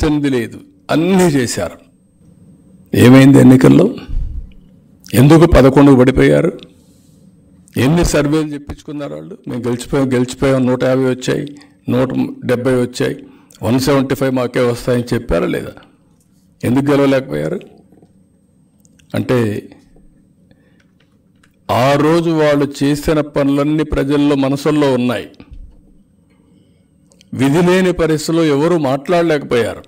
సాధించింది లేదు అన్నీ చేశారు ఏమైంది ఎన్నికల్లో ఎందుకు పదకొండుకు పడిపోయారు ఎన్ని సర్వేలు చెప్పించుకున్నారు వాళ్ళు మేము గెలిచిపోయాం గెలిచిపోయాం నూట యాభై వచ్చాయి నూట డెబ్బై వచ్చాయి వన్ సెవెంటీ ఫైవ్ మాకే వస్తాయని చెప్పారా లేదా ఎందుకు గెలవలేకపోయారు అంటే ఆ రోజు వాళ్ళు చేసిన పనులన్నీ ప్రజల్లో మనసుల్లో ఉన్నాయి విధి లేని పరిస్థితుల్లో ఎవరు మాట్లాడలేకపోయారు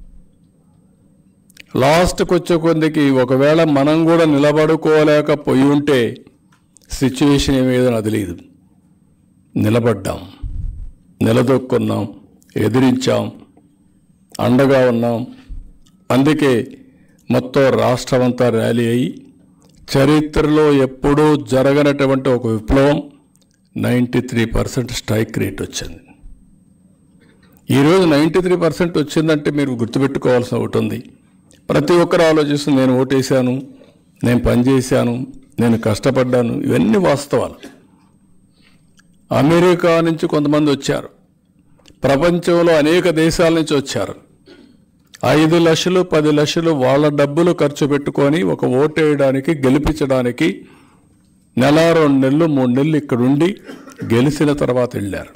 లాస్ట్కి వచ్చే కొందికి ఒకవేళ మనం కూడా నిలబడుకోలేకపోయి ఉంటే సిచ్యువేషన్ ఏమేదో నాకు తెలియదు నిలబడ్డాం నిలదొక్కున్నాం ఎదిరించాం అండగా ఉన్నాం అందుకే మొత్తం రాష్ట్రం అంతా ర్యాలీ అయ్యి చరిత్రలో ఎప్పుడూ జరగనటువంటి ఒక విప్లవం ninety three percent strike rate వచ్చింది ఈరోజు నైంటీ త్రీ పర్సెంట్ వచ్చిందంటే మీరు గుర్తుపెట్టుకోవాల్సిన ఒకటి ఉంది ప్రతి ఒక్కరు ఆలోచిస్తూ నేను ఓటేశాను నేను పనిచేశాను నేను కష్టపడ్డాను ఇవన్నీ వాస్తవాలు అమెరికా నుంచి కొంతమంది వచ్చారు ప్రపంచంలో అనేక దేశాల నుంచి వచ్చారు ఐదు లక్షలు పది లక్షలు వాళ్ళ డబ్బులు ఖర్చు పెట్టుకొని ఒక ఓటు వేయడానికి గెలిపించడానికి నెల రెండు నెలలు మూడు నెలలు ఇక్కడ ఉండి గెలిచిన తర్వాత వెళ్ళారు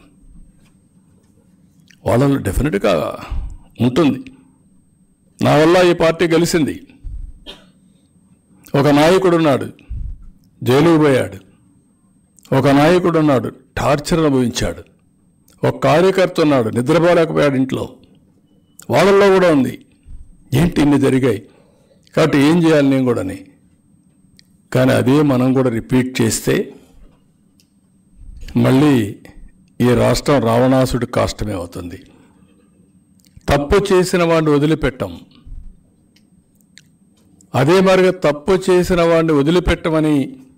వాళ్ళలో డెఫినెట్గా ఉంటుంది నా వల్ల ఈ పార్టీ గెలిచింది ఒక నాయకుడు ఉన్నాడు జైలుకు పోయాడు ఒక నాయకుడు ఉన్నాడు టార్చర్ అనుభవించాడు ఒక కార్యకర్త ఉన్నాడు నిద్రపోలేకపోయాడు ఇంట్లో వాళ్ళల్లో కూడా ఉంది ఏంటి ఇన్ని జరిగాయి కాబట్టి ఏం చేయాలి నేను కూడాని కానీ అదే మనం కూడా రిపీట్ చేస్తే మళ్ళీ ఈ రాష్ట్రం రావణాసుడి కాష్టమే అవుతుంది తప్పు చేసిన వాడిని వదిలిపెట్టం అదే మరిగా తప్పు చేసిన వాడిని వదిలిపెట్టమని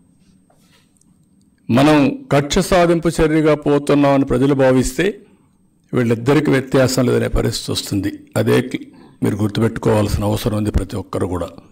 మనం కక్ష సాధింపు చర్యగా పోతున్నామని ప్రజలు భావిస్తే వీళ్ళిద్దరికి వ్యత్యాసం లేదనే పరిస్థితి వస్తుంది అదే మీరు గుర్తుపెట్టుకోవాల్సిన అవసరం ఉంది ప్రతి ఒక్కరు కూడా